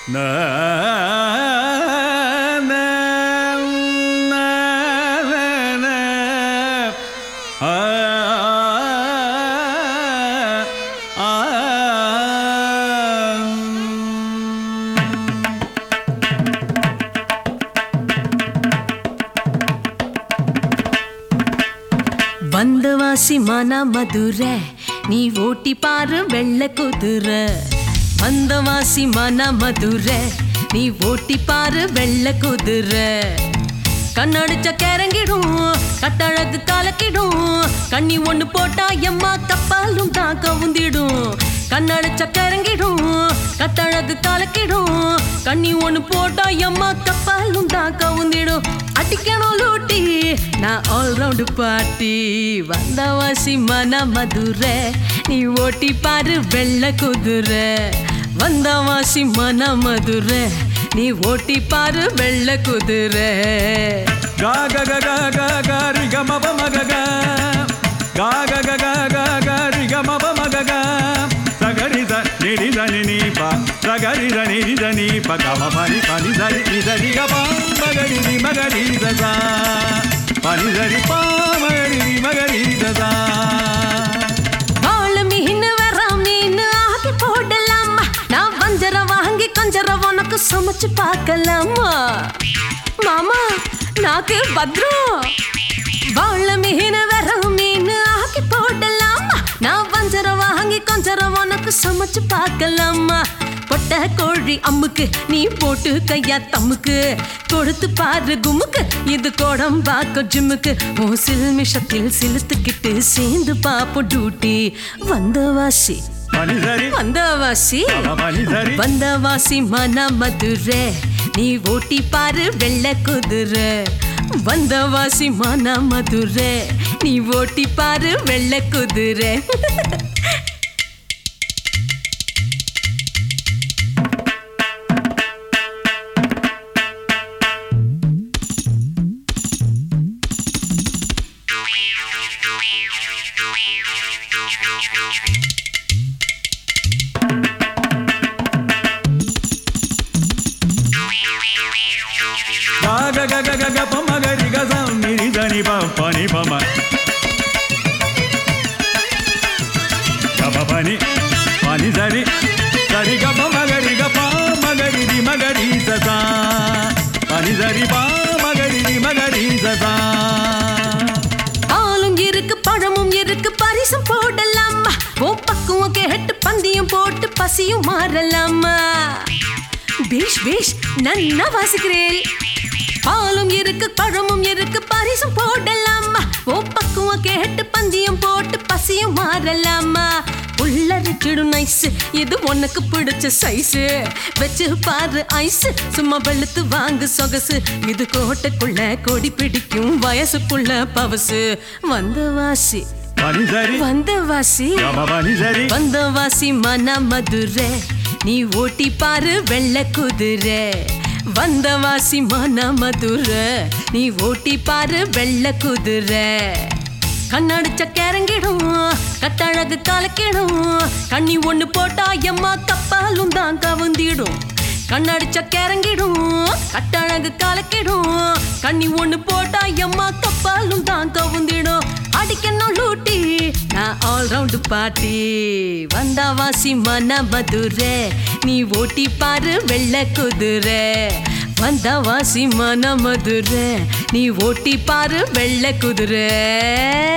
வந்தவாசி மன மதுரை நீ ஓட்டி பாரு வெள்ள குதிரை வந்தவாசி மன மதுரை நீ ஓட்டி பாரு வெள்ள குதிரை கண்ணடிச்ச கிறங்கிடும் கட்டழகு கலக்கிடும் கண்ணி ஒண்ணு போட்டா எம்மா கப்பாலும் தான் கவுந்திடும் கண்ணடிச்ச கிறங்கிடும் கட்டழகு கலக்கிடும் கண்ணி ஒண்ணு போட்டா எம்மா கப்பாலும் தான் கவுந்திடும் அடிக்கணும் லூட்டி நான் ஆல்ரவுண்டு பாட்டி வந்தவாசி மன மதுரை நீ ஓட்டி பாரு வெள்ள குதிரை வந்தவாசி மன மதுரை நீ ஓட்டி பாரு வெள்ள குதிரை கா க க க க க ரி க ம ப ம க க கா க க க க க ரி க ம ப ம க க சகரி த நி ரி த நி நீ ப சகரி த நி ரி த நீ ப க ம ப நி ப நி த ரி நி த ரி க ப ம க ரி ரி ம க ரி த ச ப நி த ரி ப ம க ரி ரி ம க ரி த ச வாழ மீன் வர மீன் ஆக்கி போடலாமா நான் வஞ்சர வாங்கி கொஞ்சர உனக்கு சமைச்சு பார்க்கலாமா மாமா நாக்கு பத்ரம் வாழ மீன் வர மீன் ஆக்கி போடலாமா நான் வஞ்சர வாங்கி கொஞ்சர உனக்கு சமைச்சு பார்க்கலாமா பொட்ட கோழி அம்முக்கு நீ போட்டு கையா தம்முக்கு கொடுத்து பாரு குமுக்கு இது கோடம்பாக்க ஜிம்முக்கு ஓ சில்மிஷத்தில் சிலுத்துக்கிட்டு சேர்ந்து பாப்போம் டியூட்டி வந்தவாசி ப நி த ரி வந்தவாசி ப ப நி த ரி வந்தவாசி மன மதுரை நீ ஓட்டி பாரு வெள்ள குதிரை வந்தவாசி மன மதுரை நீ ஓட்டி பாரு வெள்ள குதிரை கா க க க க க ப ம க ரி க ச நி ரி த நி ப ப நி ப ம க ப ப நி ப நி த ரி த ரி க ப ம க ரி க ப ம க ரி ரி ம க ரி த ச ப நி த ரி ப ம க ரி ரி ம க ரி த ச பாலும் இருக்கு பழமும் இருக்கு பரிசும் போடலாமா ஓ பக்குவம் கேட்டு பந்தியும் போட்டு பசியும் மாறலாமா பேஷ் பேஷ் நன்னா வாசிக்கிறேன் பாலும் இருக்கு பழமும் இருக்கு பரிசும் போடலாமா ஓ பக்குவம் கேட்டு பந்தியும் போட்டு பசியும் மாறலாமா உள்ளரிச்சிடும் நைஸ் இது உனக்கு பிடிச்ச சைஸ் வச்சு பாரு ஐஸ் சும்மா வெளுத்து வாங்கு சொகசு இது கோட்டைக்குள்ள கொடி பிடிக்கும் வயசுக்குள்ள பவசு வந்தவாசி ப நி த ரி வந்தவாசி க ப ப நி த ரி வந்தவாசி மன மதுரை நீ ஓட்டி பாரு வெள்ள குதிரை வந்தவாசி மன மதுரை நீ ஓட்டி பாரு வெள்ள குதிரை கண்ணடிச்ச கிறங்கிடும் கட்டழகு கலக்கிடும் கண்ணி ஒண்ணு போட்டா எம்மா கப்பாலும் தான் கவுந்திடும் கண்ணடிச்ச கிறங்கிடும் கட்டழகு கலக்கிடும் கண்ணி ஒண்ணு போட்டா எம்மா கப்பாலும் தான் கவுந்திடும் அடிக்கணும் லூட்டி நான் ஆல் ரவுண்டு பாட்டி வந்தாவாசி மன மதுரை நீ ஓட்டி பாரு வெள்ள குதிரை வந்தாவாசி மன மதுரை நீ ஓட்டி பாரு வெள்ள குதிரை